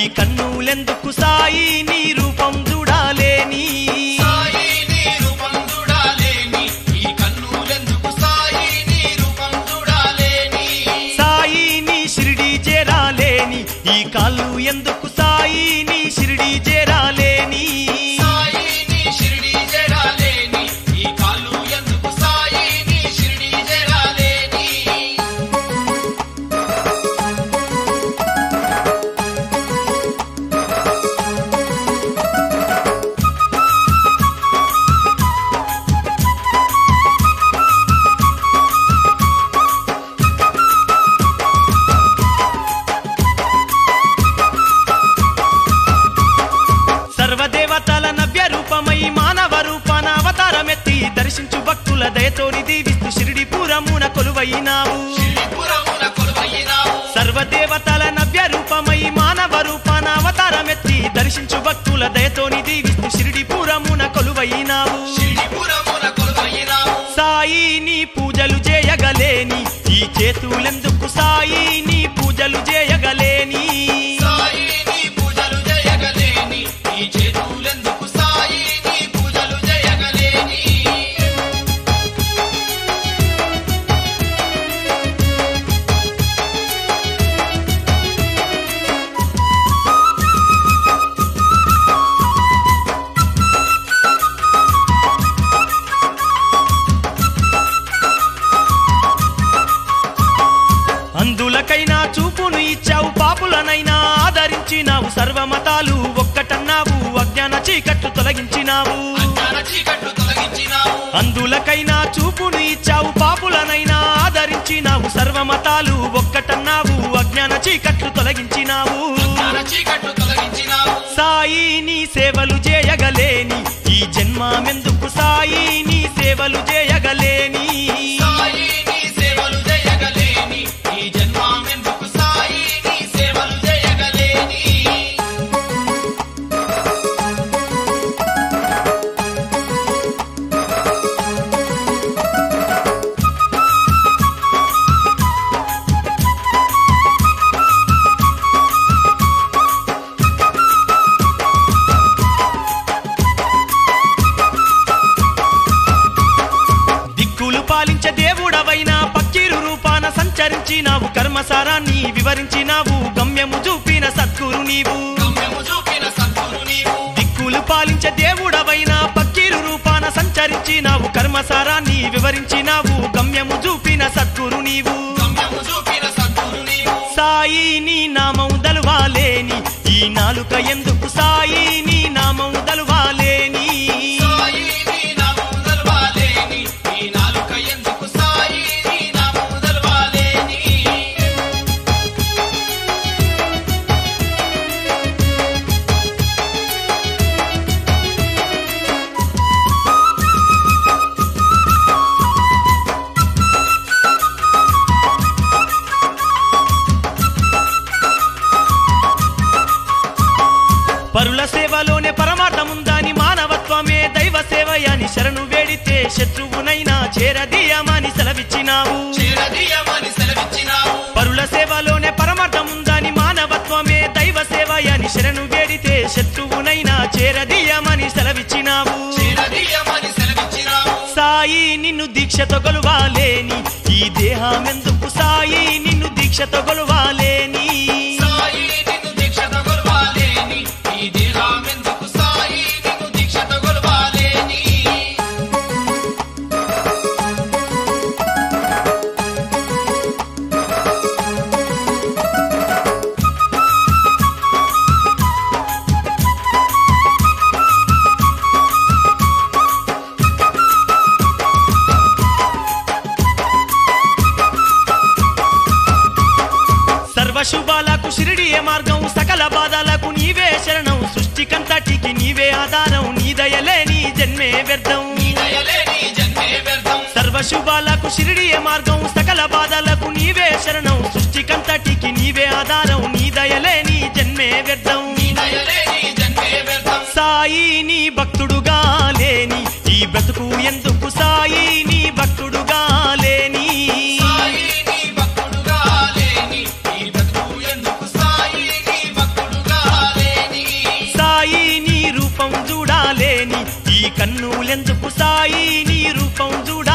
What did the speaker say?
కన్నులెందుకు సాయి నీ రూపం చూడాలేని సాయి నీ రూపం చూడాలేని ఈ కన్నులెందుకు సాయి నీ రూపం చూడాలేని సాయి నీ షిరిడి చేరాలేని ఈ కాళ్ళు ఎందుకు సాయి నీ షిరిడి చేరాలేని సాయి నీ షిరిడి చేరాలేని ఈ కాళ్ళు ఎందుకు సాయి నీ షిరిడి చేరాలేని సర్వదేవతల నవ్య రూపమై మానవ రూపాన అవతారమెత్తి దర్శించు భక్తుల దయతోని దీవిస్తూ షిరిడి పురమున కొలువైనావు షిరిడిపురమున కొలువైనావు సర్వదేవతల నవ్య రూపమై మానవ రూపాన అవతారమెత్తి దర్శించు భక్తుల దయతోని దీవిస్తూ షిరిడి పురమున కొలువైనావు షిరిడిపురమున కొలువైనావు సాయి నీ పూజలు చేయగలేని ఈ చేతులెందుకు సాయి నీ పూజలు చేయగలేని సాయి నీ పూజలు చేయగలేని ఈ చేతులెందుకు సాయి నీ పూజలు చేయగలేని అందులకైనా చూపును ఇచ్చావు పాపులనైనా ఆదరించినావు సర్వమతాలు ఒక్కటన్నావు అజ్ఞాన చీకట్లు తొలగించినావు అజ్ఞాన చీకట్లు తొలగించినావు అందులకైనా చూపును ఇచ్చావు పాపులనైనా ఆదరించినావు సర్వమతాలు ఒక్కటన్నావు అజ్ఞాన చీకట్లు తొలగించినావు అజ్ఞాన చీకట్లు తొలగించినావు సాయి నీ సేవలు చేయగలేని ఈ జన్మమెందుకు సాయి నీ సేవలు చేయగలేని సాయి నీ సేవలు చేయగలేని ఈ జన్మమెందుకు సాయి నీ సేవలు చేయగలేని దిక్కులు పాలించే దేవుడవైన పక్కీరు రూపాన సంచరించినావు కర్మసారాన్ని వివరించినావు గమ్యము చూపిన సద్గురు నీవు గమ్యము చూపిన సద్గురు నీవు దిక్కులు పాలించే దేవుడవైన పక్కీరు రూపాన సంచరించినావు కర్మసారాన్ని వివరించినావు గమ్యము చూపిన సద్గురు నీవు గమ్యము చూపిన సద్గురు నీవు సాయి నీ నామం దలువాలేని ఈ నాలుక ఎందుకు సాయి నీ నామం దలువాలేని సాయి నీ నామము తెలవాలేని ఈ నాలుక ఎందుకు సాయి నీ నామము తెలవాలేని పరుల సేవలోనే పరమార్థముందని మానవత్వమే దైవ సేవయాని శరణు వేడితే శత్రువునైనా చేరదీయమని సెలవిచ్చినావు చేరదీయమని సెలవిచ్చినావు పరుల సేవలోనే పరమార్థముందని మానవత్వమే దైవ సేవయాని శరణు వేడితే శత్రువునైనా చేరదీయమని సెలవిచ్చినావు చేరదీయమని సెలవిచ్చినావు సాయి నిన్ను దీక్షతో కొలువాలేని ఈ దేహమెందుకు సాయి నిన్ను దీక్షతో కొలువాలేని సాయి నిన్ను దీక్షతో కొలవాలేని ఈ దేహమెందుకు సాయి నిన్ను దీక్షతో కొలవాలేని సర్వశుభాలకు షిరిడియే మార్గం సకల బాధలకు నీవే శరణం సృష్టికంతటికి నీవే ఆధారం నీ దయలే నీ జన్మే వ్యర్థం నీ దయలేని జన్మే వ్యర్థం సర్వశుభాలకు షిరిడియే మార్గం సకల బాధలకు నీవే శరణం సృష్టికంతటికి నీవే ఆధారం నీ దయలే నీ జన్మే వ్యర్థం నీ దయలేని జన్మే వ్యర్థం సాయి నీ భక్తుడుగా లేని ఈ బ్రతుకు ఎందుకు సాయి నీ భక్తుడుగా లేని సాయి నీ భక్తుడుగా లేని ఈ బ్రతుకు ఎందుకు సాయి నీ భక్తుడుగా చేతులెందుకు సాయి నీ రూపం చూడ